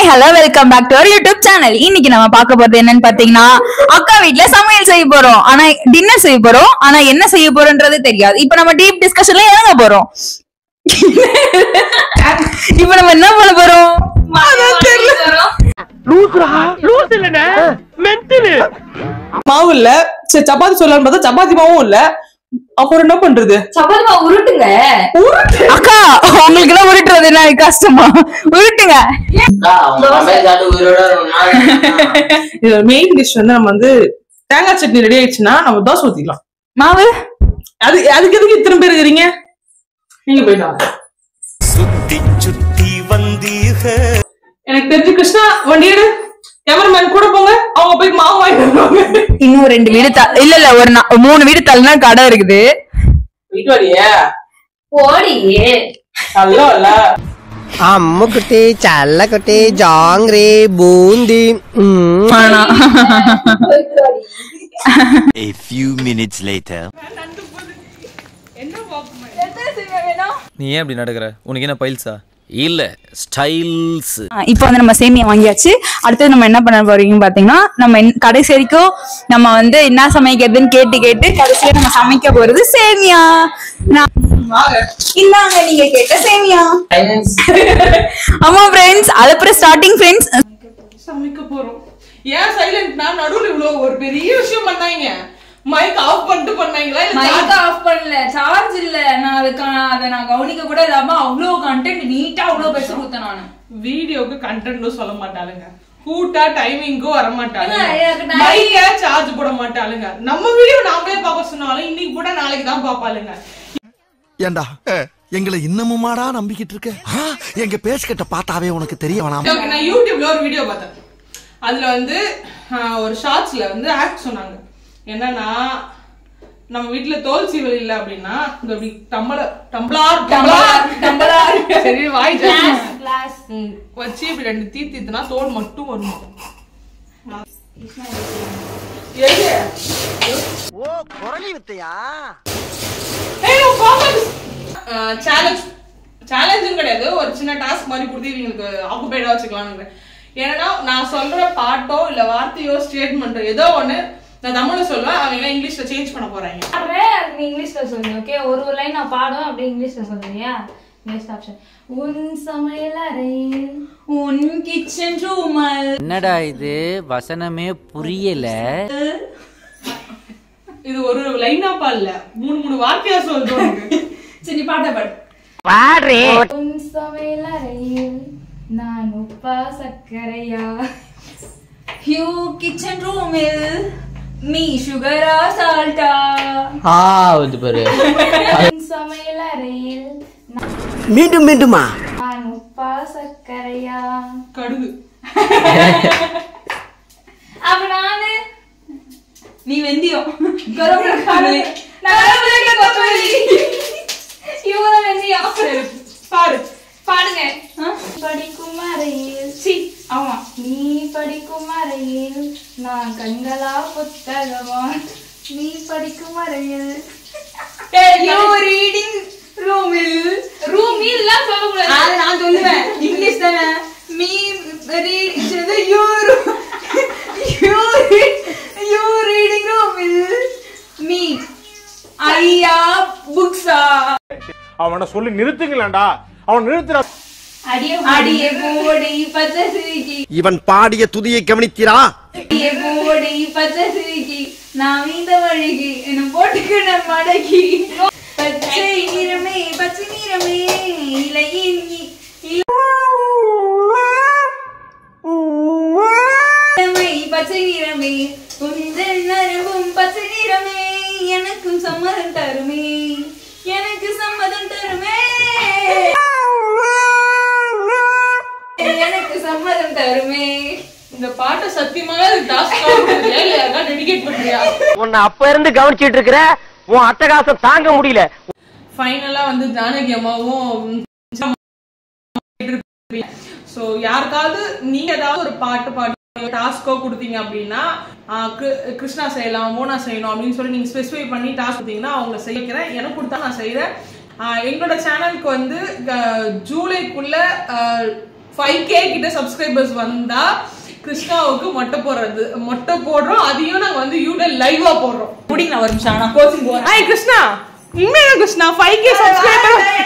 Hello welcome back to our YouTube channel இன்னைக்கு நம்ம பார்க்க போறது என்னன்னு பாத்தீங்கன்னா அக்கா வீட்ல சமையல் செய்ய போறோம் ஆனா டின்னர் செய்ய போறோம் ஆனா என்ன செய்ய போறோம்ன்றது தெரியாது இப்போ நம்ம டீப் டிஸ்கஷன்ல இறங்க போறோம் இப்போ நம்ம என்ன பண்ண போறோம் தெரியல மாவு இல்ல சரி சப்பாத்தி சொல்லலாம்னு பார்த்தா சப்பாத்தி மாவும் இல்ல அப்புறம் என்ன பண்றது சப்பாத்தி மாவு உருட்டுங்க அக்கா உங்களுக்கு எல்லாம் உருட்டுறது என்ன கஷ்டமா உருட்டுங்க இது மெயின் டிஷ் வந்து நம்ம வந்து தேங்காய் சட்னி ரெடி ஆயிடுச்சுன்னா நம்ம தோசை ஊத்திக்கலாம் மாவு அது அதுக்கு எதுக்கு இத்தனை பேர் இருக்கிறீங்க நீங்க போயிட்டு வாங்க சுத்தி சுத்தி வந்தீக எனக்கு தெரிஞ்சு கிருஷ்ணா வண்டியோட கேமராமேன் கூட போங்க அவங்க போய் மாவு வாங்கிட்டு வருவாங்க இன்னும் ரெண்டு வீடு த- இல்ல இல்ல ஒரு நா- மூணு வீடு தள்ளினா கடை இருக்குது போயிட்டு வரியே போடி நல்லா இல்ல అమ్ముకుటి చల్లకుటి జాంగ్రీ బూందీ మ్మ్. ஆனா A few minutes later நீ ஏன் இப்படி நடக்கிற உனக்கு என்ன பைல்ஸா இல்ல ஸ்டைல்ஸ் ஆ, இப்போ வந்து நம்ம சேமியா வாங்கியாச்சு அடுத்தது நம்ம என்ன பண்ண போறீங்க பாத்தீங்கன்னா நம்ம என்ன- கடைசி வரைக்கும் நம்ம வந்து என்ன சமைக்கிறதுன்னு கேட்டு கேட்டு கடைசியில நம்ம சமைக்க போறது சேமியா நான் இந்தாங்க நீங்க கேட்ட சேமியா ஆமா ஃப்ரெண்ட்ஸ் அதுக்கப்புறம் ஸ்டார்டிங் ஃப்ரெண்ட்ஸ் சமைக்க போறோம் ஏன் சைலண்ட்னா நடுவுல இவ்வளவு ஒரு பெரிய விஷயம் பண்ணாங்க மைக் ஆஃப் பண்ணிட்டு பண்ணாங்களா இல்ல மைக் ஆஃப் பண்ணல சார்ஜ் இல்ல நான் அதுக்கான அதை நான் கவனிக்க கூட இல்லாம அவ்வளவு கண்டென்ட் நீட்டா அவ்வளவு பெருசு கொடுத்தேன் நானு வீடியோக்கு கண்டென்ட்டும் சொல்ல மாட்டாளுங்க கூட்டா டைமிங்க்கும் வர மாட்டாளுங்க ஏங்க, எனக்கு time- மைக்க சார்ஜ் போட மாட்டாளுங்க நம்ம வீடியோ நாமளே பார்க்க சொன்னாலும் இன்னைக்கு கூட நாளைக்கு தான் பாப்பாளுங்க ஏண்டா எங்களை இன்னமுமாடா நம்பிக்கிட்டு இருக்க ஆ, எங்க பேசிக்கிட்ட பார்த்தாவே உனக்கு தெரிய வேணாம் Okay, நான் யூடியூப்ல ஒரு வீடியோ பார்த்தேன் அதுல வந்து ஆஹ், ஒரு ஷார்ட்ஸ்ல வந்து ஆக்ட் சொன்னாங்க என்னன்னா நம்ம வீட்ல தோல் சீவல் இல்ல அப்படின்னா இந்த இப்படி டம்பளர் டம்ளார் டம்ளார் டம்ளார் சரி வாய் கிளாஸ் ம், வச்சு இப்படி ரெண்டு தீ தீத்துனா தோல் மட்டும் வருமா எது? ఓ కొరలి విత్తయా ஏய், உன் comments. ஆஹ், challenge சேலஞ்சும் கிடையாது ஒரு சின்ன டாஸ்க் மாதிரி கொடுத்து இவங்களுக்கு ஆக்குபைடா வச்சுக்கலாம்னு ஏன்னா நான் சொல்ற பாட்டோ இல்ல வார்த்தையோ ஸ்டேட்மெண்ட்டோ ஏதோ ஒண்ணு நான் தமிழ்ல சொல்லுவேன் அவங்க இங்கிலீஷ்ல சேஞ்ச் பண்ண போறாங்க பாடுறேன் நீ இங்கிலீஷ்ல சொல்லுங்க ஓகே ஒரு ஒரு லைன் நான் பாடுவேன் அப்படியே இங்கிலீஷ்ல சொல்லுறியா நெக்ஸ்ட் ஆப்ஷன் உன் சமையல் அறையில் உன் கிச்சன் ரூமல் என்னடா இது வசனமே புரியல இது ஒரு லைனா பாடல மூணு மூணு வார்த்தையா சொல்லுது உனக்கு. சரி பாட்ட பாடு உன் சமையல் அறையில் நான் உப்பா சர்க்கரையா யூ கிச்சன் ரூமில் மீ சுகரா சால்ட்டா ஆவது பாரு உன் சமையல் அறையில் మీண்டும் మీண்டுమా நான் உப்பா சர்க்கரையா கடுகு அப்ப நானு நீ வெந்தியம் கருவேப்பிலை நான் கருவேப்பிலை கொத்தமல்லி இவங்க தான் வெந்தயம் சரி பாரு பாடுங்க படிக்கும் அறையில் சி ஆமா நீ படிக்கும் அறையில் நான் கண்களா புத்தகமா நீ படிக்கும் அறையில் யூ ரீடிங் ரூமில் ரூமில் எல்லாம் சொல்லக்கூடாது அது நான் சொல்லுவேன் இங்கிலீஷ் தானே me read you you you reading ரூமில் மீ ஐயா புக்ஸா அவனை சொல்லி நிறுத்துங்களேன்டா அவன் நிறுத்துற அடியே அடியே போடி பச்சை சிரிக்கி இவன் பாடிய துதியை கவனித்தீரா அடியே போடி பச்சை சிரிக்கி நான் இந்த வழிக்கு என்ன போட்டுக்கிற மடக்கி பச்சை நிறமே பச்சை நிறமே இலையின் இ- இளமை பச்சை நிறமே உந்தன் நரம்பும் பச்சை நிறமே எனக்கும் சம்மதம் தருமே எனக்கு சம்மதம் தருமே எனக்கு சம்மதம் தருமே இந்த பாட்டை சத்தியமாவே டாஸ்க் இல்ல யாருக்கா டெடிகேட் பண்றியா உன்னை அப்ப இருந்து கவனிச்சிட்டு இருக்கிற உன் அட்டகாசம் தாங்க முடியல ஃபைனலா வந்து ஜானகி அம்மாவும் சோ யாருக்காவது நீங்க ஏதாவது ஒரு பாட்டு பாடி டாஸ்கோ கொடுத்தீங்க அப்படின்னா ஆஹ் கிரு- கிருஷ்ணா செய்யலாம் மோனா செய்யணும் அப்படின்னு சொல்லி நீங்க ஸ்பெசிஃபை பண்ணி டாஸ்க் கொடுத்தீங்கன்னா அவங்க செய்கிறேன் எனக்கு கொடுத்தா நான் செய்யறேன் ஆஹ் எங்களோட சேனலுக்கு வந்து க- ஜூலைக்குள்ள ஃபைவ் கே கிட்ட சப்ஸ்கிரைபர்ஸ் வந்தா கிருஷ்ணாவுக்கு மொட்டை போடுறது மொட்டை போடுறோம் அதையும் நாங்க வந்து யூடியூப் லைவா போடுறோம் முடிங்க நான் ஒரு நிமிஷம் நான் கோச்சிங் போறேன் ஹாய் கிருஷ்ணா உண்மையா கிருஷ்ணா ஃபைவ் கே சப்ஸ்கிரைபர்